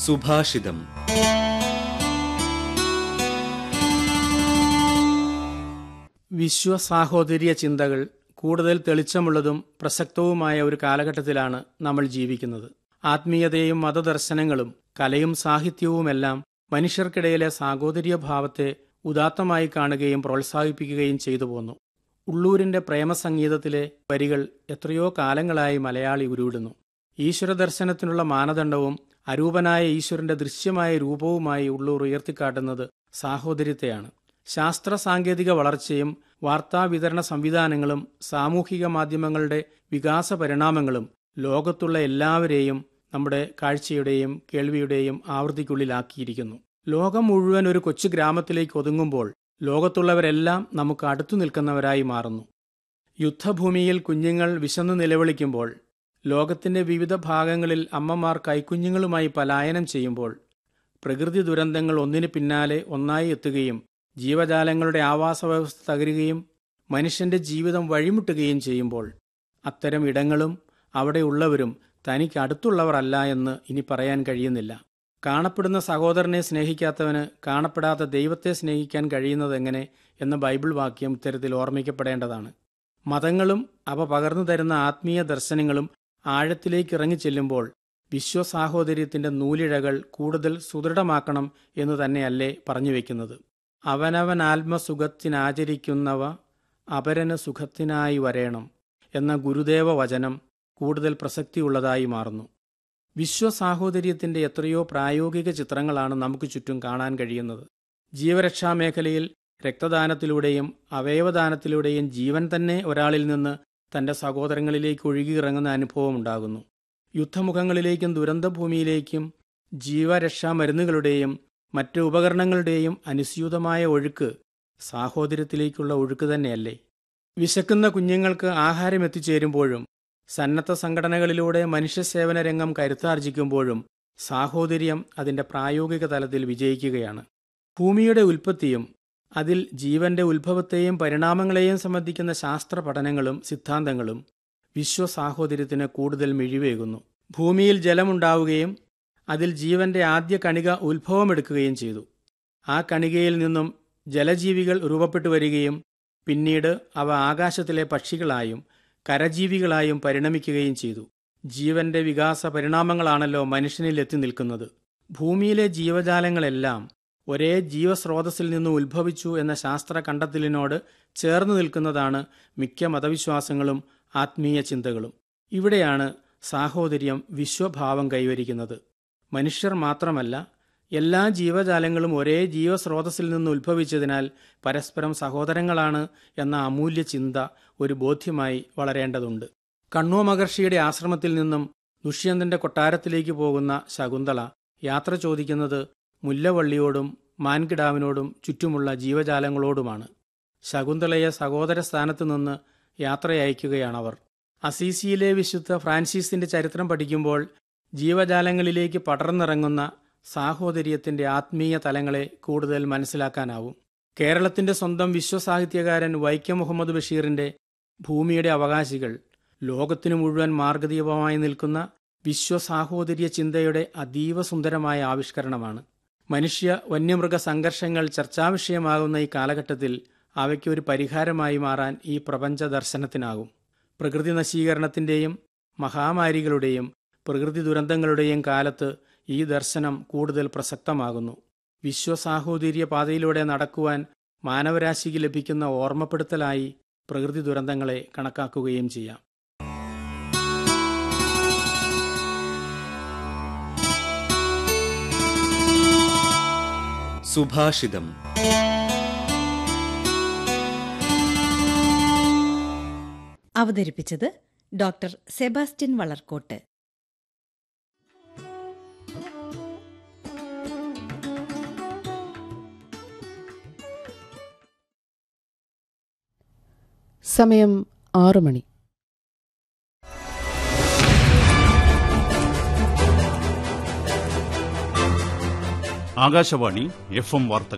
സുഭാഷിതം വിശ്വസാഹോദര്യ ചിന്തകൾ കൂടുതൽ തെളിച്ചമുള്ളതും പ്രസക്തവുമായ ഒരു കാലഘട്ടത്തിലാണ് നമ്മൾ ജീവിക്കുന്നത് ആത്മീയതയും മതദർശനങ്ങളും കലയും സാഹിത്യവുമെല്ലാം മനുഷ്യർക്കിടയിലെ സാഹോദര്യഭാവത്തെ ഉദാത്തമായി കാണുകയും പ്രോത്സാഹിപ്പിക്കുകയും ചെയ്തു പോന്നു ഉള്ളൂരിന്റെ പ്രേമസംഗീതത്തിലെ വരികൾ എത്രയോ കാലങ്ങളായി മലയാളി ഉരുവിടുന്നു ഈശ്വരദർശനത്തിനുള്ള മാനദണ്ഡവും അരൂപനായ ഈശ്വരന്റെ ദൃശ്യമായ രൂപവുമായി ഉള്ളൂർ ഉയർത്തിക്കാട്ടുന്നത് സാഹോദര്യത്തെയാണ് ശാസ്ത്ര സാങ്കേതിക വളർച്ചയും വാർത്താവിതരണ സംവിധാനങ്ങളും സാമൂഹിക മാധ്യമങ്ങളുടെ വികാസ പരിണാമങ്ങളും ലോകത്തുള്ള എല്ലാവരെയും നമ്മുടെ കാഴ്ചയുടെയും കേൾവിയുടെയും ആവൃത്തിക്കുള്ളിലാക്കിയിരിക്കുന്നു ലോകം മുഴുവൻ ഒരു കൊച്ചു ഗ്രാമത്തിലേക്ക് ഒതുങ്ങുമ്പോൾ ലോകത്തുള്ളവരെല്ലാം നമുക്ക് അടുത്തു നിൽക്കുന്നവരായി മാറുന്നു യുദ്ധഭൂമിയിൽ കുഞ്ഞുങ്ങൾ വിശന്നു നിലവിളിക്കുമ്പോൾ ലോകത്തിന്റെ വിവിധ ഭാഗങ്ങളിൽ അമ്മമാർ കൈക്കുഞ്ഞുങ്ങളുമായി പലായനം ചെയ്യുമ്പോൾ പ്രകൃതി ദുരന്തങ്ങൾ ഒന്നിനു പിന്നാലെ ഒന്നായി എത്തുകയും ജീവജാലങ്ങളുടെ ആവാസ വ്യവസ്ഥ തകരുകയും മനുഷ്യന്റെ ജീവിതം വഴിമുട്ടുകയും ചെയ്യുമ്പോൾ അത്തരം ഇടങ്ങളും അവിടെയുള്ളവരും തനിക്ക് അടുത്തുള്ളവരല്ല എന്ന് ഇനി പറയാൻ കഴിയുന്നില്ല കാണപ്പെടുന്ന സഹോദരനെ സ്നേഹിക്കാത്തവന് കാണപ്പെടാത്ത ദൈവത്തെ സ്നേഹിക്കാൻ കഴിയുന്നതെങ്ങനെ എന്ന ബൈബിൾ വാക്യം ഇത്തരത്തിൽ ഓർമ്മിക്കപ്പെടേണ്ടതാണ് മതങ്ങളും അവ പകർന്നു തരുന്ന ആത്മീയ ദർശനങ്ങളും ആഴത്തിലേക്ക് ഇറങ്ങിച്ചെല്ലുമ്പോൾ വിശ്വസാഹോദര്യത്തിന്റെ നൂലിഴകൾ കൂടുതൽ സുദൃഢമാക്കണം എന്ന് തന്നെയല്ലേ പറഞ്ഞു വയ്ക്കുന്നത് അവനവൻ ആത്മസുഖത്തിനാചരിക്കുന്നവ അപരന് സുഖത്തിനായി വരേണം എന്ന ഗുരുദേവ വചനം കൂടുതൽ പ്രസക്തിയുള്ളതായി മാറുന്നു വിശ്വസാഹോദര്യത്തിന്റെ എത്രയോ പ്രായോഗിക ചിത്രങ്ങളാണ് നമുക്ക് ചുറ്റും കാണാൻ കഴിയുന്നത് ജീവരക്ഷാ മേഖലയിൽ രക്തദാനത്തിലൂടെയും അവയവദാനത്തിലൂടെയും ജീവൻ തന്നെ ഒരാളിൽ നിന്ന് തന്റെ സഹോദരങ്ങളിലേക്ക് ഒഴുകിയിറങ്ങുന്ന അനുഭവം ഉണ്ടാകുന്നു യുദ്ധമുഖങ്ങളിലേക്കും ദുരന്തഭൂമിയിലേക്കും ജീവരക്ഷാ മരുന്നുകളുടെയും മറ്റ് ഉപകരണങ്ങളുടെയും അനുസ്യൂതമായ ഒഴുക്ക് സാഹോദര്യത്തിലേക്കുള്ള ഒഴുക്ക് തന്നെയല്ലേ വിശക്കുന്ന കുഞ്ഞുങ്ങൾക്ക് ആഹാരം എത്തിച്ചേരുമ്പോഴും സന്നദ്ധ സംഘടനകളിലൂടെ മനുഷ്യസേവന രംഗം കരുത്താർജിക്കുമ്പോഴും സാഹോദര്യം അതിന്റെ പ്രായോഗിക തലത്തിൽ വിജയിക്കുകയാണ് ഭൂമിയുടെ ഉൽപ്പത്തിയും അതിൽ ജീവന്റെ ഉത്ഭവത്തെയും പരിണാമങ്ങളെയും സംബന്ധിക്കുന്ന ശാസ്ത്ര പഠനങ്ങളും സിദ്ധാന്തങ്ങളും വിശ്വസാഹോദര്യത്തിന് കൂടുതൽ മിഴിവേകുന്നു ഭൂമിയിൽ ജലമുണ്ടാവുകയും അതിൽ ജീവന്റെ ആദ്യ കണിക ഉത്ഭവമെടുക്കുകയും ചെയ്തു ആ കണികയിൽ നിന്നും ജലജീവികൾ രൂപപ്പെട്ടു വരികയും പിന്നീട് അവ ആകാശത്തിലെ പക്ഷികളായും കരജീവികളായും പരിണമിക്കുകയും ചെയ്തു ജീവന്റെ വികാസ പരിണാമങ്ങളാണല്ലോ മനുഷ്യനിൽ എത്തി നിൽക്കുന്നത് ഭൂമിയിലെ ജീവജാലങ്ങളെല്ലാം ഒരേ ജീവസ്രോതസ്സിൽ നിന്ന് ഉത്ഭവിച്ചു എന്ന ശാസ്ത്ര കണ്ടെത്തലിനോട് ചേർന്ന് നിൽക്കുന്നതാണ് മിക്ക മതവിശ്വാസങ്ങളും ആത്മീയ ചിന്തകളും ഇവിടെയാണ് സാഹോദര്യം വിശ്വഭാവം കൈവരിക്കുന്നത് മനുഷ്യർ മാത്രമല്ല എല്ലാ ജീവജാലങ്ങളും ഒരേ ജീവസ്രോതസ്സിൽ നിന്ന് ഉത്ഭവിച്ചതിനാൽ പരസ്പരം സഹോദരങ്ങളാണ് എന്ന അമൂല്യ ചിന്ത ഒരു ബോധ്യമായി വളരേണ്ടതുണ്ട് കണ്ണോ മഹർഷിയുടെ ആശ്രമത്തിൽ നിന്നും ദുഷ്യന്തന്റെ കൊട്ടാരത്തിലേക്ക് പോകുന്ന ശകുന്തള യാത്ര ചോദിക്കുന്നത് മുല്ലവള്ളിയോടും മാൻകിടാവിനോടും ചുറ്റുമുള്ള ജീവജാലങ്ങളോടുമാണ് ശകുന്തളയെ സഹോദര സ്ഥാനത്ത് നിന്ന് യാത്രയയക്കുകയാണവർ അസീസിയിലെ വിശുദ്ധ ഫ്രാൻസിസിന്റെ ചരിത്രം പഠിക്കുമ്പോൾ ജീവജാലങ്ങളിലേക്ക് പടർന്നിറങ്ങുന്ന സാഹോദര്യത്തിന്റെ ആത്മീയ തലങ്ങളെ കൂടുതൽ മനസ്സിലാക്കാനാവും കേരളത്തിന്റെ സ്വന്തം വിശ്വസാഹിത്യകാരൻ വൈക്കം മുഹമ്മദ് ബഷീറിന്റെ ഭൂമിയുടെ അവകാശികൾ ലോകത്തിനു മുഴുവൻ മാർഗദീപമായി നിൽക്കുന്ന വിശ്വസാഹോദര്യ ചിന്തയുടെ അതീവ സുന്ദരമായ ആവിഷ്കരണമാണ് മനുഷ്യ വന്യമൃഗ സംഘർഷങ്ങൾ ചർച്ചാവിഷയമാകുന്ന ഈ കാലഘട്ടത്തിൽ അവയ്ക്ക് ഒരു പരിഹാരമായി മാറാൻ ഈ പ്രപഞ്ച ദർശനത്തിനാകും പ്രകൃതി നശീകരണത്തിന്റെയും മഹാമാരികളുടെയും പ്രകൃതി ദുരന്തങ്ങളുടെയും കാലത്ത് ഈ ദർശനം കൂടുതൽ പ്രസക്തമാകുന്നു വിശ്വസാഹോദര്യ പാതയിലൂടെ നടക്കുവാൻ മാനവരാശിക്ക് ലഭിക്കുന്ന ഓർമ്മപ്പെടുത്തലായി പ്രകൃതി ദുരന്തങ്ങളെ കണക്കാക്കുകയും ചെയ്യാം സുഭാഷിതം അവതരിപ്പിച്ചത് ഡോക്ടർ സെബാസ്റ്റ്യൻ വളർക്കോട്ട് സമയം ആറു മണി ആകാശവാണി എഫ് എം വാർത്തകൾ